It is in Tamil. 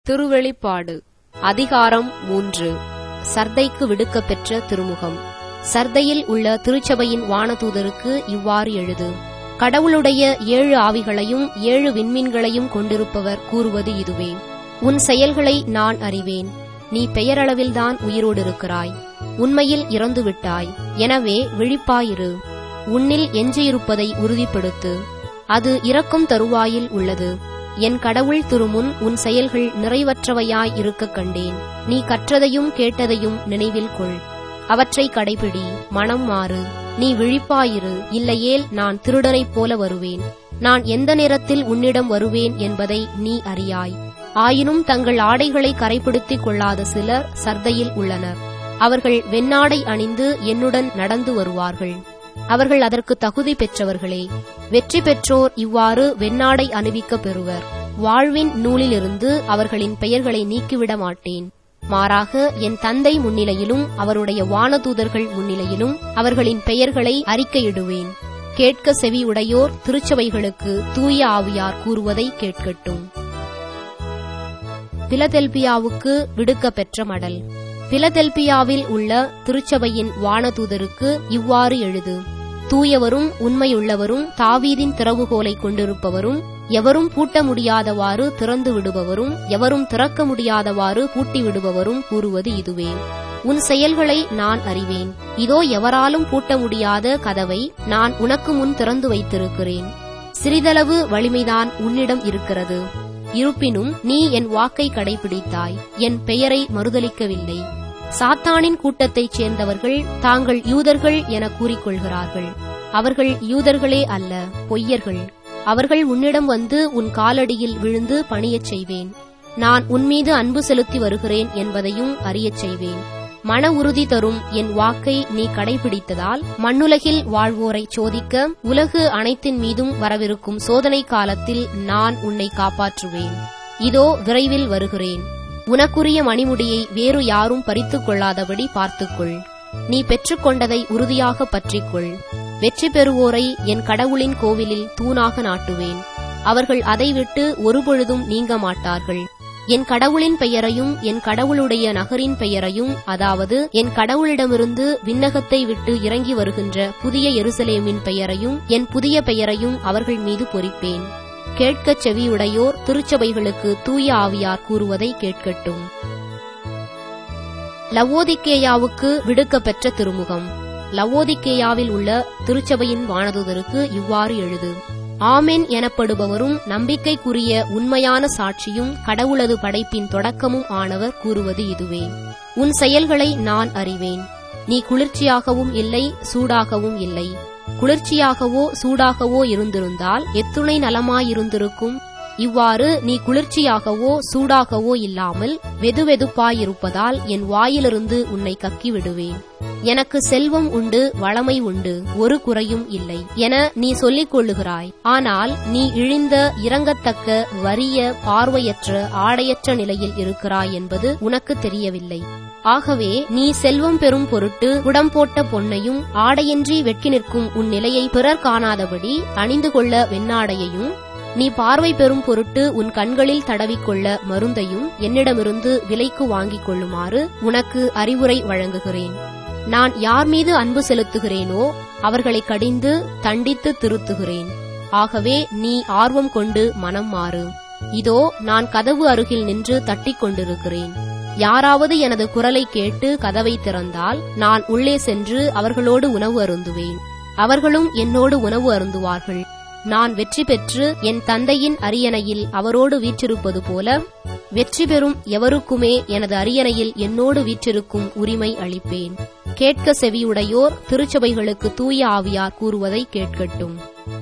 திருவெளிப்பாடு அதிகாரம் மூன்று சர்தைக்கு விடுக்கப் பெற்ற திருமுகம் சர்தையில் உள்ள திருச்சபையின் வானதூதருக்கு இவ்வாறு எழுது கடவுளுடைய ஏழு ஆவிகளையும் ஏழு விண்மீன்களையும் கொண்டிருப்பவர் கூறுவது இதுவே உன் செயல்களை நான் அறிவேன் நீ பெயரளவில்தான் உயிரோடு இருக்கிறாய் உண்மையில் இறந்து விட்டாய் எனவே விழிப்பாயிரு உன்னில் எஞ்சியிருப்பதை உறுதிப்படுத்து அது இறக்கும் தருவாயில் உள்ளது என் கடவுள் திருமுன் உன் செயல்கள் நிறைவற்றவையாய் இருக்கக் கண்டேன் நீ கற்றதையும் கேட்டதையும் நினைவில் கொள் அவற்றை கடைபிடி மனம் மாறு நீ விழிப்பாயிரு இல்லையேல் நான் திருடனைப் போல வருவேன் நான் எந்த நேரத்தில் உன்னிடம் வருவேன் என்பதை நீ அறியாய் ஆயினும் தங்கள் ஆடைகளை கரைப்படுத்திக் கொள்ளாத சிலர் சர்தையில் உள்ளனர் அவர்கள் வெண்ணாடை அணிந்து என்னுடன் நடந்து வருவார்கள் அவர்கள் அதற்கு தகுதி பெற்றவர்களே வெற்றி பெற்றோர் இவ்வாறு வெண்ணாடை அணிவிக்கப் பெறுவர் வாழ்வின் நூலிலிருந்து அவர்களின் பெயர்களை நீக்கிவிட மாட்டேன் மாறாக என் தந்தை முன்னிலையிலும் அவருடைய வானதூதர்கள் முன்னிலையிலும் அவர்களின் பெயர்களை அறிக்கையிடுவேன் கேட்க செவி உடையோர் திருச்சபைகளுக்கு தூய ஆவியார் கூறுவதை கேட்கட்டும் பிலதெல்பியாவுக்கு விடுக்கப் பெற்ற மடல் பிலதெல்பியாவில் உள்ள திருச்சபையின் வானதூதருக்கு இவ்வாறு எழுது தூயவரும் உண்மையுள்ளவரும் தாவீதின் திறவுகோலை கொண்டிருப்பவரும் எவரும் பூட்ட முடியாதவாறு திறந்து விடுபவரும் எவரும் திறக்க முடியாதவாறு பூட்டி விடுபவரும் கூறுவது இதுவே உன் செயல்களை நான் அறிவேன் இதோ எவராலும் பூட்ட முடியாத கதவை நான் உனக்கு முன் திறந்து வைத்திருக்கிறேன் சிறிதளவு வலிமைதான் உன்னிடம் இருக்கிறது இருப்பினும் நீ என் வாக்கை கடைபிடித்தாய் என் பெயரை மறுதலிக்கவில்லை சாத்தானின் கூட்டத்தைச் சேர்ந்தவர்கள் தாங்கள் யூதர்கள் என கூறிக்கொள்கிறார்கள் அவர்கள் யூதர்களே அல்ல பொய்யர்கள் அவர்கள் உன்னிடம் வந்து உன் காலடியில் விழுந்து பணியச் செய்வேன் நான் உன்மீது அன்பு செலுத்தி வருகிறேன் என்பதையும் அறியச் செய்வேன் மன உறுதி தரும் என் வாக்கை நீ கடைபிடித்ததால் மண்ணுலகில் வாழ்வோரை சோதிக்க உலகு அனைத்தின் மீதும் வரவிருக்கும் சோதனை காலத்தில் நான் உன்னை காப்பாற்றுவேன் இதோ விரைவில் வருகிறேன் உனக்குரிய மணிமுடியை வேறு யாரும் பறித்துக் கொள்ளாதபடி பார்த்துக்கொள் நீ பெற்றுக்கொண்டதை உறுதியாக பற்றிக்கொள் வெற்றி பெறுவோரை என் கடவுளின் கோவிலில் தூணாக நாட்டுவேன் அவர்கள் அதை விட்டு ஒருபொழுதும் நீங்க மாட்டார்கள் என் கடவுளின் பெயரையும் என் கடவுளுடைய நகரின் பெயரையும் அதாவது என் கடவுளிடமிருந்து விண்ணகத்தை விட்டு இறங்கி வருகின்ற புதிய எருசலேமின் பெயரையும் என் புதிய பெயரையும் அவர்கள் மீது பொறிப்பேன் கேட்கச் செவியுடையோர் திருச்சபைகளுக்கு தூய ஆவியார் கூறுவதை கேட்கட்டும் லவோதிக்கேயாவுக்கு விடுக்கப் பெற்ற திருமுகம் லவோதிக்கேயாவில் உள்ள திருச்சபையின் வானதுதருக்கு இவ்வாறு எழுது ஆமென் எனப்படுபவரும் நம்பிக்கைக்குரிய உண்மையான சாட்சியும் கடவுளது படைப்பின் தொடக்கமும் ஆனவர் கூறுவது இதுவே உன் செயல்களை நான் அறிவேன் நீ குளிர்ச்சியாகவும் இல்லை சூடாகவும் இல்லை குளிர்ச்சியாகவோ சூடாகவோ இருந்திருந்தால் எத்துணை நலமாயிருந்திருக்கும் இவ்வாறு நீ குளிர்ச்சியாகவோ சூடாகவோ இல்லாமல் வெதுவெதுப்பாயிருப்பதால் என் வாயிலிருந்து உன்னை கக்கி விடுவேன் எனக்கு செல்வம் உண்டு வளமை உண்டு ஒரு குறையும் இல்லை என நீ சொல்லிக் கொள்ளுகிறாய் ஆனால் நீ இழிந்த இறங்கத்தக்க வறிய பார்வையற்ற ஆடையற்ற நிலையில் இருக்கிறாய் என்பது உனக்கு தெரியவில்லை ஆகவே நீ செல்வம் பெறும் பொருட்டு குடம் போட்ட பொன்னையும் ஆடையின்றி வெட்கி நிற்கும் உன் நிலையை பிறர் காணாதபடி அணிந்து கொள்ள வெண்ணாடையையும் நீ பார்வை பெறும் பொருட்டு உன் கண்களில் தடவிக்கொள்ள மருந்தையும் என்னிடமிருந்து விலைக்கு வாங்கிக் கொள்ளுமாறு உனக்கு அறிவுரை வழங்குகிறேன் நான் யார் மீது அன்பு செலுத்துகிறேனோ அவர்களை கடிந்து தண்டித்து திருத்துகிறேன் ஆகவே நீ ஆர்வம் கொண்டு மனம் மாறு இதோ நான் கதவு அருகில் நின்று தட்டிக் கொண்டிருக்கிறேன் யாராவது எனது குரலை கேட்டு கதவை திறந்தால் நான் உள்ளே சென்று அவர்களோடு உணவு அருந்துவேன் அவர்களும் என்னோடு உணவு அருந்துவார்கள் நான் வெற்றி பெற்று என் தந்தையின் அரியணையில் அவரோடு வீற்றிருப்பது போல வெற்றி பெறும் எவருக்குமே எனது அரியணையில் என்னோடு வீற்றிருக்கும் உரிமை அளிப்பேன் கேட்க செவியுடையோர் திருச்சபைகளுக்கு தூய ஆவியார் கூறுவதை கேட்கட்டும்